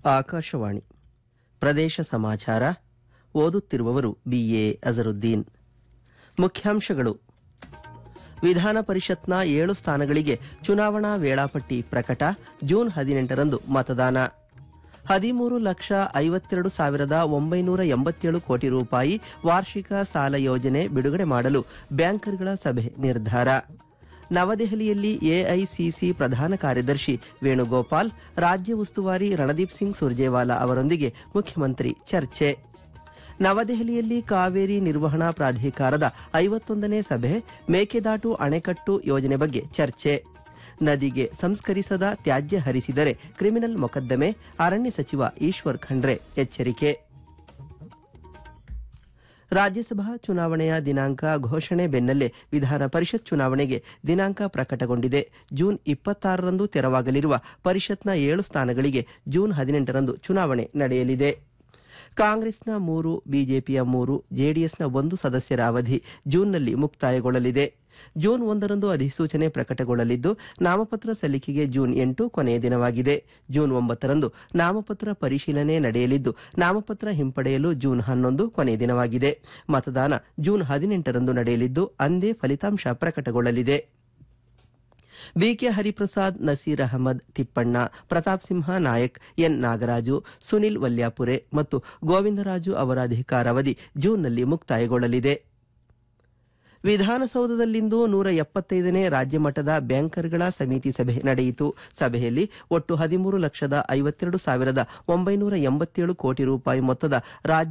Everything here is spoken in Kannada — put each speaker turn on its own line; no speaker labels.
ಆಕಾಶವಾಣಿ ಪ್ರದೇಶ ಸಮಾಚಾರ ಓದುತ್ತಿರುವವರು ಬಿಎ ಅಜರುದ್ದೀನ್ ಮುಖ್ಯಾಂಶಗಳು ವಿಧಾನ ಪರಿಷತ್ನ ಏಳು ಸ್ಥಾನಗಳಿಗೆ ಚುನಾವಣಾ ವೇಳಾಪಟ್ಟಿ ಪ್ರಕಟ ಜೂನ್ ಹದಿನೆಂಟರಂದು ಮತದಾನ ಹದಿಮೂರು ಲಕ್ಷ ಐವತ್ತೆರಡು ಸಾವಿರದ ಒಂಬೈನೂರ ಎಂಬತ್ತೇಳು ಕೋಟಿ ರೂಪಾಯಿ ವಾರ್ಷಿಕ ಸಾಲ ಯೋಜನೆ ಬಿಡುಗಡೆ ಮಾಡಲು ಬ್ಯಾಂಕರ್ಗಳ ಸಭೆ ನಿರ್ಧಾರ ನವದೆಹಲಿಯಲ್ಲಿ ಎಐಸಿಸಿ ಪ್ರಧಾನ ಕಾರ್ಯದರ್ಶಿ ವೇಣುಗೋಪಾಲ್ ರಾಜ್ಯ ಉಸ್ತುವಾರಿ ರಣದೀಪ್ ಸಿಂಗ್ ಸುರ್ಜೇವಾಲಾ ಅವರೊಂದಿಗೆ ಮುಖ್ಯಮಂತ್ರಿ ಚರ್ಚೆ ನವದೆಹಲಿಯಲ್ಲಿ ಕಾವೇರಿ ನಿರ್ವಹಣಾ ಪ್ರಾಧಿಕಾರದ ಐವತ್ತೊಂದನೇ ಸಭೆ ಮೇಕೆದಾಟು ಅಣೆಕಟ್ಟು ಯೋಜನೆ ಬಗ್ಗೆ ಚರ್ಚೆ ನದಿಗೆ ಸಂಸ್ಕರಿಸದ ತ್ಯಾಜ್ಯ ಹರಿಸಿದರೆ ಕ್ರಿಮಿನಲ್ ಮೊಕದ್ದಮೆ ಅರಣ್ಯ ಸಚಿವ ಈಶ್ವರ್ ಖಂಡ್ರೆ ಎಚ್ಚರಿಕೆ ರಾಜ್ಯಸಭಾ ಚುನಾವಣೆಯ ದಿನಾಂಕ ಘೋಷಣೆ ಬೆನ್ನಲ್ಲೇ ವಿಧಾನ ಪರಿಷತ್ ಚುನಾವಣೆಗೆ ದಿನಾಂಕ ಪ್ರಕಟಗೊಂಡಿದೆ ಜೂನ್ ಇಪ್ಪತ್ತಾರರಂದು ತೆರವಾಗಲಿರುವ ಪರಿಷತ್ನ ಏಳು ಸ್ಥಾನಗಳಿಗೆ ಜೂನ್ ಹದಿನೆಂಟರಂದು ಚುನಾವಣೆ ನಡೆಯಲಿದೆ ಕಾಂಗ್ರೆಸ್ನ ಮೂರು ಬಿಜೆಪಿಯ ಮೂರು ಜೆಡಿಎಸ್ನ ಒಂದು ಸದಸ್ಯರ ಅವಧಿ ಜೂನ್ನಲ್ಲಿ ಮುಕ್ತಾಯಗೊಳ್ಳಲಿದೆ ಜೂನ್ ಒಂದರಂದು ಅಧಿಸೂಚನೆ ಪ್ರಕಟಗೊಳ್ಳಲಿದ್ದು ನಾಮಪತ್ರ ಸಲ್ಲಿಕೆಗೆ ಜೂನ್ ಎಂಟು ಕೊನೆಯ ದಿನವಾಗಿದೆ ಜೂನ್ ಒಂಬತ್ತರಂದು ನಾಮಪತ್ರ ಪರಿಶೀಲನೆ ನಡೆಯಲಿದ್ದು ನಾಮಪತ್ರ ಹಿಂಪಡೆಯಲು ಜೂನ್ ಹನ್ನೊಂದು ಕೊನೆಯ ದಿನವಾಗಿದೆ ಮತದಾನ ಜೂನ್ ಹದಿನೆಂಟರಂದು ನಡೆಯಲಿದ್ದು ಅಂದೇ ಫಲಿತಾಂಶ ಪ್ರಕಟಗೊಳ್ಳಲಿದೆ ಬಿಕೆ ಹರಿಪ್ರಸಾದ್ ನಸೀರ್ ಅಹಮದ್ ತಿಪ್ಪಣ್ಣ ಪ್ರತಾಪ್ ಸಿಂಹ ನಾಯಕ್ ಎನ್ ನಾಗರಾಜು ಸುನಿಲ್ ವಲ್ಯಾಪುರೆ ಮತ್ತು ಗೋವಿಂದರಾಜು ಅವರ ಅಧಿಕಾರಾವಧಿ ಜೂನ್ನಲ್ಲಿ ಮುಕ್ತಾಯಗೊಳ್ಳಲಿದೆ ವಿಧಾನಸೌಧದಲ್ಲಿಂದು ನೂರ ಎಪ್ಪತ್ತೈದನೇ ರಾಜ್ಯ ಮಟ್ಟದ ಬ್ಯಾಂಕರ್ಗಳ ಸಮಿತಿ ಸಭೆ ನಡೆಯಿತು ಸಭೆಯಲ್ಲಿ ಒಟ್ಟು ಹದಿಮೂರು ಲಕ್ಷದ ಐವತ್ತೆರಡು ಸಾವಿರದ ಒಂಬೈನೂರ ಎಂಬತ್ತೇಳು ಕೋಟಿ ರೂಪಾಯಿ ಮೊತ್ತದ ರಾಜ್ಯ